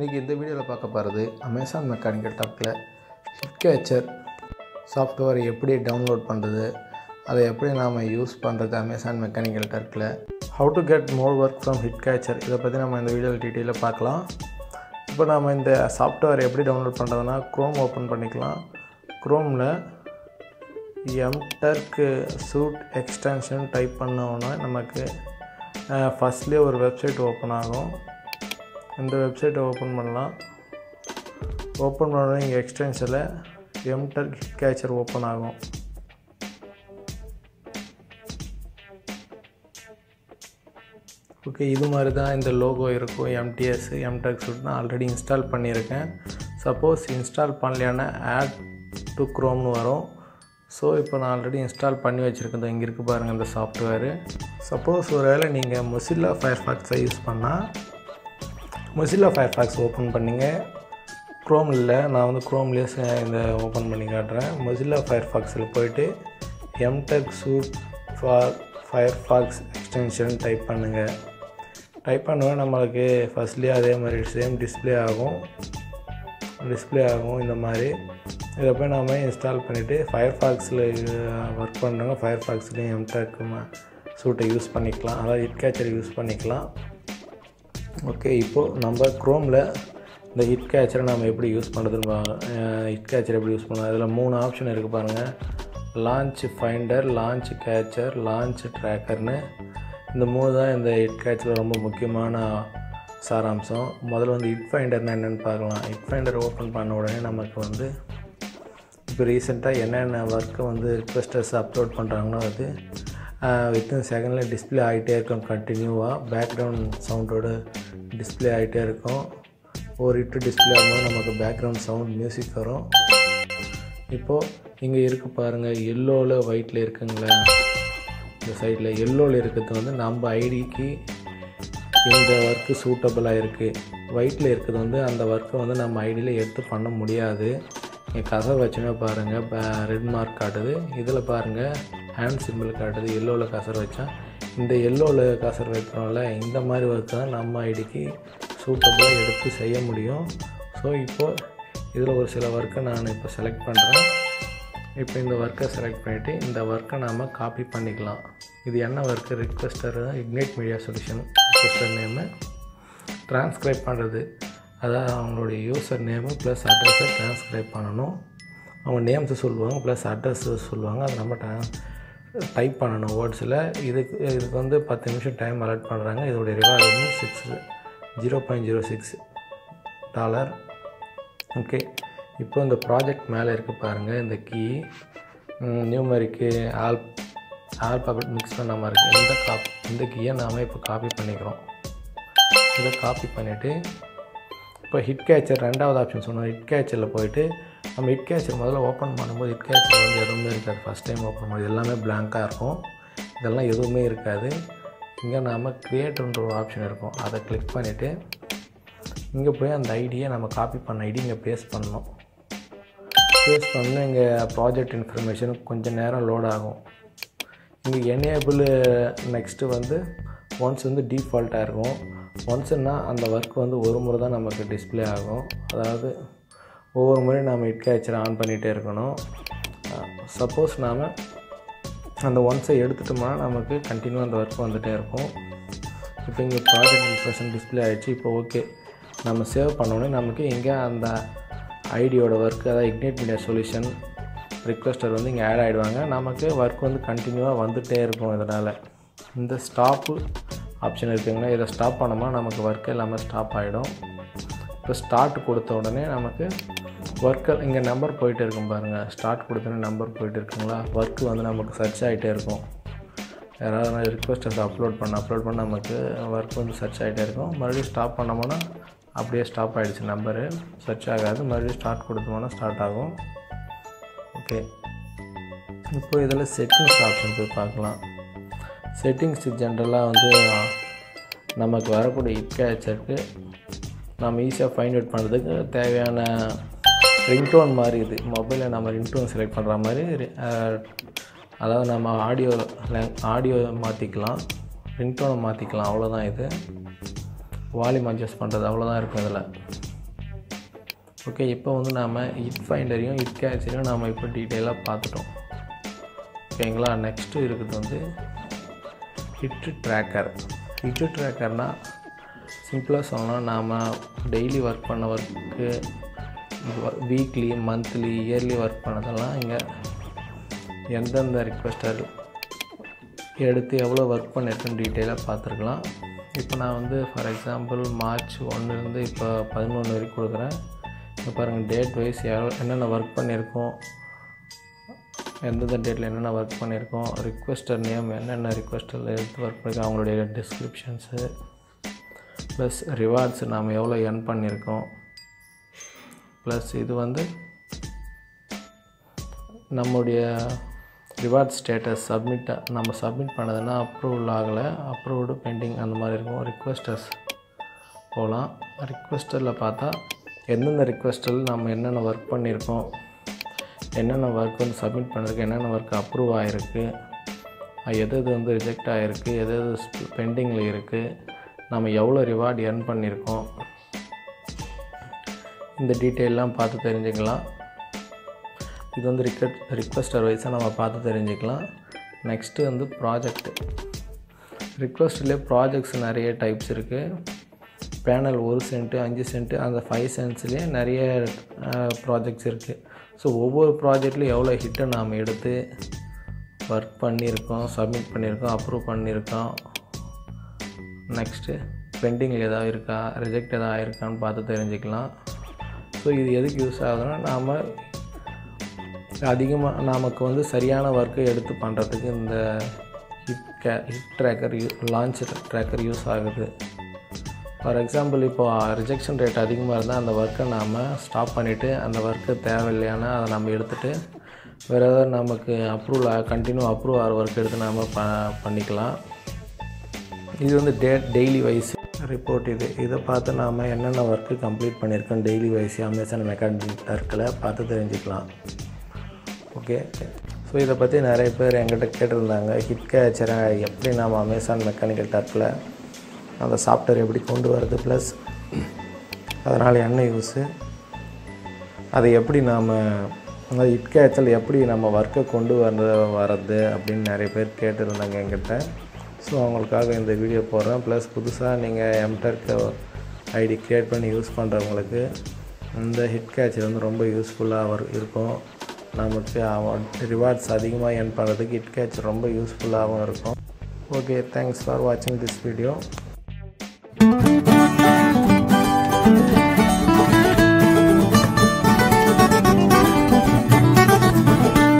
இன்றைக்கி இந்த வீடியோவில் பார்க்க போகிறது அமேசான் மெக்கானிக்கல் டாப்பில் ஹிட் கேச்சர் சாஃப்ட்வேர் எப்படி டவுன்லோட் பண்ணுறது அதை எப்படி நாம் யூஸ் பண்ணுறது அமேசான் மெக்கானிக்கல் டர்க்கில் how to get more work from hit catcher இதை பற்றி நம்ம இந்த வீடியோவில் டீட்டெயிலாக பார்க்கலாம் இப்போ நாம் இந்த சாஃப்ட்வேர் எப்படி டவுன்லோட் பண்ணுறதுனா க்ரோம் ஓப்பன் பண்ணிக்கலாம் க்ரோமில் எம்டர்க்கு சூட் எக்ஸ்டென்ஷன் டைப் பண்ணோன்னா நமக்கு ஃபஸ்ட்லேயே ஒரு வெப்சைட் ஓப்பன் ஆகும் இந்த வெப்சைட்டை ஓப்பன் பண்ணலாம் ஓப்பன் பண்ணோடனே இங்கே எக்ஸ்டென்ஷனில் எம்டர்க் ஹிட் கேச்சர் ஓப்பன் ஆகும் ஓகே இது மாதிரி தான் இந்த லோகோ இருக்கும் எம்டிஎஸ் எம்டெக் சூட் நான் ஆல்ரெடி இன்ஸ்டால் பண்ணியிருக்கேன் சப்போஸ் இன்ஸ்டால் பண்ணலையான ஆட் டு க்ரோம்னு வரும் ஸோ இப்போ நான் ஆல்ரெடி இன்ஸ்டால் பண்ணி வச்சுருக்கேன் இங்கே இருக்குது பாருங்கள் இந்த சாஃப்ட்வேரு சப்போஸ் ஒரு வேளை நீங்கள் மொசில்லா ஃபயர்ஃபாக்ஸை யூஸ் பண்ணால் மொசில்லா ஃபயர்ஃபாக்ஸ் ஓப்பன் பண்ணிங்க க்ரோம் இல்லை நான் வந்து க்ரோம்லேயே இந்த ஓப்பன் பண்ணி காட்டுறேன் மொசில்லா ஃபயர்ஃபாக்ஸில் போயிட்டு MTurk suite for Firefox extension type பண்ணுங்கள் டைப் பண்ணுவேன் நம்மளுக்கு ஃபஸ்ட்லேயே அதே மாதிரி சேம் டிஸ்பிளே ஆகும் டிஸ்பிளே ஆகும் இந்த மாதிரி இதை போய் நாம் இன்ஸ்டால் பண்ணிவிட்டு ஃபயர்ஃபாக்ஸில் ஒர்க் பண்ணுறவங்க ஃபயர்ஃபாக்ஸ்லேயும் எம்டெக் சூட்டை யூஸ் பண்ணிக்கலாம் அதாவது ஹிட் கேச்சர் யூஸ் பண்ணிக்கலாம் ஓகே இப்போது நம்ம க்ரோமில் இந்த ஹிட் கேச்சரை நம்ம எப்படி யூஸ் பண்ணுறதுன்னு ஹிட் கேச்சர் எப்படி யூஸ் பண்ணலாம் அதில் மூணு ஆப்ஷன் இருக்குது பாருங்கள் launch finder launch catcher launch ட்ராக்கர்னு இந்த மூணு தான் இந்த ஹிட் கேச்சரில் ரொம்ப முக்கியமான சாராம்சம் முதல்ல வந்து ஹிட் ஃபைண்டர்னா என்னென்னு பார்க்கலாம் ஹிட் ஃபைண்டர் ஓப்பன் பண்ண உடனே நமக்கு வந்து இப்போ ரீசெண்டாக என்னென்ன ஒர்க்கை வந்து ரிக்வெஸ்டர்ஸ் அப்லோட் பண்ணுறாங்களோ அது வித்தின் செகண்டில் டிஸ்பிளே ஆகிட்டே இருக்கும் கண்டினியூவாக பேக்ரவுண்ட் சவுண்டோட டிஸ்பிளே ஆகிட்டே இருக்கும் ஒரு இட்டு டிஸ்பிளே ஆகும்போது நமக்கு பேக்ரவுண்ட் சவுண்ட் மியூசிக் வரும் இப்போது இங்கே இருக்கு பாருங்கள் எல்லோவில் ஒயிட்டில் இருக்குங்களே இந்த சைடில் எல்லோவில் இருக்கிறது வந்து நம்ம ஐடிக்கு இந்த ஒர்க்கு சூட்டபுளாக இருக்குது ஒயிட்டில் இருக்கிறது வந்து அந்த ஒர்க்கை வந்து நம்ம ஐடியில் எடுத்து பண்ண முடியாது இங்கே கசர் வச்சுன்னா பாருங்கள் ரெட் மார்க் காட்டுது இதில் பாருங்கள் ஹேண்ட் சிம்பிள் காட்டுது எல்லோவில் கசர் வச்சா இந்த எல்லோவில் கசர் வைக்கிறோம்ல இந்த மாதிரி ஒர்க்கு தான் நம்ம ஐடிக்கு சூட்டபுளாக எடுத்து செய்ய முடியும் ஸோ இப்போது இதில் ஒரு சில ஒர்க்கை நான் இப்போ செலக்ட் பண்ணுறேன் இப்போ இந்த ஒர்க்கை செலக்ட் பண்ணிவிட்டு இந்த ஒர்க்கை நாம் காப்பி பண்ணிக்கலாம் இது என்ன work requester Ignite Media Solution requester name transcribe பண்ணுறது அதாவது அவங்களுடைய யூசர் நேமு ப்ளஸ் அட்ரஸை ட்ரான்ஸ்கிரைப் பண்ணணும் அவங்க நேம்ஸை சொல்லுவாங்க ப்ளஸ் அட்ரஸ் சொல்லுவாங்க அதை நம்ம டைப் பண்ணணும் வேர்ட்ஸில் இதுக்கு இதுக்கு வந்து பத்து நிமிஷம் டைம் அலாட் பண்ணுறாங்க இதோடைய ரிவார்டு வந்து six zero point zero six dollar okay இப்போ இந்த ப்ராஜெக்ட் மேலே இருக்குது பாருங்கள் இந்த key numeric all alphabet mix பண்ண மாதிரி இருக்குது இந்த காப் இந்த கீயை நாம் இப்போ காப்பி பண்ணிக்கிறோம் இதை காப்பி பண்ணிவிட்டு இப்போ ஹிட் கேச்சர் ரெண்டாவது ஆப்ஷன் சொன்னோம் ஹிட் கேச்சரில் போயிட்டு நம்ம ஹிட் கேச்சர் முதல்ல ஓப்பன் பண்ணும்போது ஹிட் கேச்சர் வந்து எதுவுமே இருக்காது ஃபஸ்ட் டைம் ஓப்பன் பண்ணும்போது எல்லாமே பிளாங்காக இருக்கும் இதெல்லாம் எதுவுமே இருக்காது இங்கே நாம் க்ரியேட்டுன்ற ஒரு ஆப்ஷன் இருக்கும் அதை கிளிக் பண்ணிவிட்டு இங்கே போய் அந்த ஐடியை நம்ம காப்பி பண்ண ஐடி இங்கே பேஸ்ட் பண்ணணும் பேஸ்ட் பண்ண இங்கே ப்ராஜெக்ட் இன்ஃபர்மேஷன் கொஞ்சம் நேரம் லோட் ஆகும் இங்கே எனேபிள் நெக்ஸ்ட்டு வந்து ஒன்ஸ் வந்து டிஃபால்ட்டாக இருக்கும் ஒன்ஸ்னால் அந்த ஒர்க் வந்து ஒரு முறை தான் நமக்கு டிஸ்பிளே ஆகும் அதாவது ஒவ்வொரு முறையும் நாம் ஹிட் கேச்சரை ஆன் பண்ணிகிட்டே இருக்கணும் சப்போஸ் நாம் அந்த ஒன்ஸை எடுத்துட்டோம்னா நமக்கு கண்டினியூ அந்த ஒர்க் வந்துகிட்டே இருக்கும் இப்போ இங்கே ப்ராஜெக்ட் இன்ஃபர்மேஷன் டிஸ்பிளே ஆகிடுச்சு இப்போ ஓகே நம்ம சேவ் பண்ணோடனே நமக்கு இங்கே அந்த ஐடியோட ஒர்க் அதாவது இக்னைட் மீடியா சொல்யூஷன் ரிக்வெஸ்டர் வந்து இங்கே ஆட் ஆகிடுவாங்க நமக்கு ஒர்க் வந்து கண்டினியூவாக வந்துகிட்டே இருக்கும் இதனால் இந்த ஸ்டாப்பு ஆப்ஷன் இருக்குங்களா இதை ஸ்டாப் பண்ணோம்னா நமக்கு ஒர்க் எல்லாமே ஸ்டாப் ஆகிடும் இப்போ ஸ்டார்ட் கொடுத்த உடனே நமக்கு ஒர்க்கர் இங்கே நம்பர் போயிட்டே இருக்கும் பாருங்கள் ஸ்டார்ட் கொடுத்தோன்னே நம்பர் போயிட்டு இருக்குங்களா ஒர்க்கு வந்து நமக்கு சர்ச் ஆகிட்டே இருக்கும் யாராவது ரிக்வெஸ்டர்ஸ் அப்லோட் பண்ண அப்லோட் பண்ண நமக்கு ஒர்க் வந்து சர்ச் ஆகிட்டே இருக்கும் மறுபடியும் ஸ்டாப் பண்ணோம்னா அப்படியே ஸ்டாப் ஆகிடுச்சு நம்பரு சர்ச் ஆகாது மறுபடியும் ஸ்டார்ட் கொடுத்தோம்னா ஸ்டார்ட் ஆகும் ஓகே இப்போ இதில் செட்டிங்ஸ் ஆப்ஷன் போய் பார்க்கலாம் செட்டிங்ஸ் ஜென்ரலாக வந்து நமக்கு வரக்கூடிய ஹிட் கேச்சருக்கு நம்ம ஈஸியாக ஃபைண்ட் அவுட் பண்ணுறதுக்கு தேவையான ரிங்டோன் மாதிரி இது மொபைலில் நம்ம ரிங்டோன் செலக்ட் பண்ணுற மாதிரி அதாவது நம்ம ஆடியோ ஆடியோ மாற்றிக்கலாம் ரிங்டோனை மாற்றிக்கலாம் அவ்வளோதான் இது வால்யூம் அட்ஜஸ்ட் பண்ணுறது அவ்வளோதான் இருக்கும் இதில் ஓகே இப்போ வந்து நாம் ஹிட் ஃபைண்டரையும் ஹிட் கேச்சரையும் நாம் இப்போ டீட்டெயிலாக பார்த்துட்டோம் ஓகேங்களா நெக்ஸ்ட்டு இருக்குது வந்து ஹிட்டு ட்ராக்கர் ஹிட்டு ட்ராக்கர்னால் சிம்பிளாக சொல்லணும் நாம் டெய்லி ஒர்க் பண்ண work weekly monthly yearly work பண்ணதெல்லாம் இங்கே எந்தெந்த ரிக்வெஸ்டர் எடுத்து எவ்வளோ ஒர்க் பண்ணியிருக்குன்னு டீட்டெயிலாக பார்த்துருக்கலாம் இப்போ நான் வந்து ஃபார் எக்ஸாம்பிள் மார்ச் ஒன்றுலேருந்து இப்போ பதினொன்று வரைக்கும் கொடுக்குறேன் இப்போ பாருங்கள் டேட் வைஸ் எவ்வளோ என்னென்ன ஒர்க் பண்ணியிருக்கோம் எந்தெந்த டேட்டில் என்னென்ன ஒர்க் பண்ணியிருக்கோம் ரிக்வெஸ்டர் நேம் என்னென்ன ரிக்வெஸ்டரில் எடுத்து ஒர்க் பண்ணியிருக்கோம் அவங்களுடைய டிஸ்கிரிப்ஷன்ஸு ப்ளஸ் ரிவார்ட்ஸ் நாம் எவ்வளோ earn பண்ணியிருக்கோம் ப்ளஸ் இது வந்து நம்முடைய ரிவார்ட் ஸ்டேட்டஸ் சப்மிட் நம்ம சப்மிட் பண்ணதுன்னா அப்ரூவல் ஆகலை அப்ரூவ்டு பெண்டிங் அந்த மாதிரி இருக்கும் ரிக்வெஸ்டர்ஸ் போகலாம் ரிக்வெஸ்டரில் பார்த்தா எந்தெந்த ரிக்வெஸ்டில் நம்ம என்னென்ன ஒர்க் பண்ணியிருக்கோம் என்னென்ன ஒர்க் வந்து சப்மிட் பண்ணிருக்கு என்னென்ன ஒர்க் அப்ரூவ் ஆகிருக்கு எது எது வந்து ரிஜெக்ட் ஆகிருக்கு எது எது பெண்டிங்கில் இருக்குது நம்ம எவ்வளோ ரிவார்ட் earn பண்ணியிருக்கோம் இந்த டீட்டெயிலெலாம் பார்த்து தெரிஞ்சுக்கலாம் இது வந்து ரிக்வெஸ்ட் ரிக்வெஸ்டர் வைஸாக நம்ம பார்த்து தெரிஞ்சுக்கலாம் நெக்ஸ்ட்டு வந்து ப்ராஜெக்ட் ரிக்வெஸ்ட்லேயே ப்ராஜெக்ட்ஸ் நிறைய டைப்ஸ் இருக்குது பேனல் ஒரு சென்ட்டு அஞ்சு சென்ட்டு அந்த ஃபைவ் சென்ட்ஸ்லேயே நிறைய ப்ராஜெக்ட்ஸ் இருக்குது ஸோ ஒவ்வொரு ப்ராஜெக்ட்லையும் எவ்வளோ ஹிட்டை நாம் எடுத்து ஒர்க் பண்ணியிருக்கோம் சப்மிட் பண்ணியிருக்கோம் அப்ரூவ் பண்ணியிருக்கோம் நெக்ஸ்ட்டு பெண்டிங்கில் ஏதாவது இருக்கா ரிஜெக்ட் எதாவது ஆயிருக்கான்னு பார்த்து தெரிஞ்சுக்கலாம் ஸோ இது எதுக்கு யூஸ் ஆகுதுன்னா நாம் அதிகமாக நமக்கு வந்து சரியான ஒர்க்கை எடுத்து பண்ணுறதுக்கு இந்த ஹிட் கே ஹிட் ட்ராக்கர் யூ லான்ச் ட்ராக்கர் யூஸ் ஆகுது ஃபார் எக்ஸாம்பிள் இப்போ ரிஜெக்ஷன் ரேட் அதிகமாக இருந்தால் அந்த ஒர்க்கை நாம் ஸ்டாப் பண்ணிவிட்டு அந்த ஒர்க்கு தேவையில்லையானா அதை நம்ம எடுத்துகிட்டு வேறு ஏதாவது நமக்கு அப்ரூவல் கண்டினியூ அப்ரூவ் ஆகிற ஒர்க் எடுத்து நாம் ப பண்ணிக்கலாம் இது வந்து டே டெய்லி வைஸ் ரிப்போர்ட் இது இதை பார்த்து நாம் என்னென்ன ஒர்க்கு கம்ப்ளீட் பண்ணியிருக்கோம் டெய்லி வைஸ் அமேசான் மெக்கானிக் டர்க்கில் பார்த்து தெரிஞ்சுக்கலாம் ஓகே ஸோ இதை பற்றி நிறைய பேர் என்கிட்ட கேட்டிருந்தாங்க ஹிட் கேச்சரை எப்படி நாம் அமேசான் மெக்கானிக்கல் டர்க்கில் அந்த சாஃப்ட்வேர் எப்படி கொண்டு வரது ப்ளஸ் அதனால் என்ன யூஸு அதை எப்படி நாம் அந்த ஹிட் கேச்சல் எப்படி நம்ம ஒர்க்கை கொண்டு வர வரது அப்படின்னு நிறைய பேர் கேட்டிருந்தாங்க என்கிட்ட ஸோ அவங்களுக்காக இந்த வீடியோ போடுறேன் ப்ளஸ் புதுசாக நீங்கள் எம்டெக் ஐடி க்ரியேட் பண்ணி யூஸ் பண்ணுறவங்களுக்கு இந்த ஹிட் கேட்ச் வந்து ரொம்ப யூஸ்ஃபுல்லாக இருக்கும் நமக்கு ரிவார்ட்ஸ் அதிகமாக earn பண்ணுறதுக்கு ஹிட் கேட்ச் ரொம்ப யூஸ்ஃபுல்லாகவும் இருக்கும் ஓகே தேங்க்ஸ் ஃபார் வாட்சிங் திஸ் வீடியோ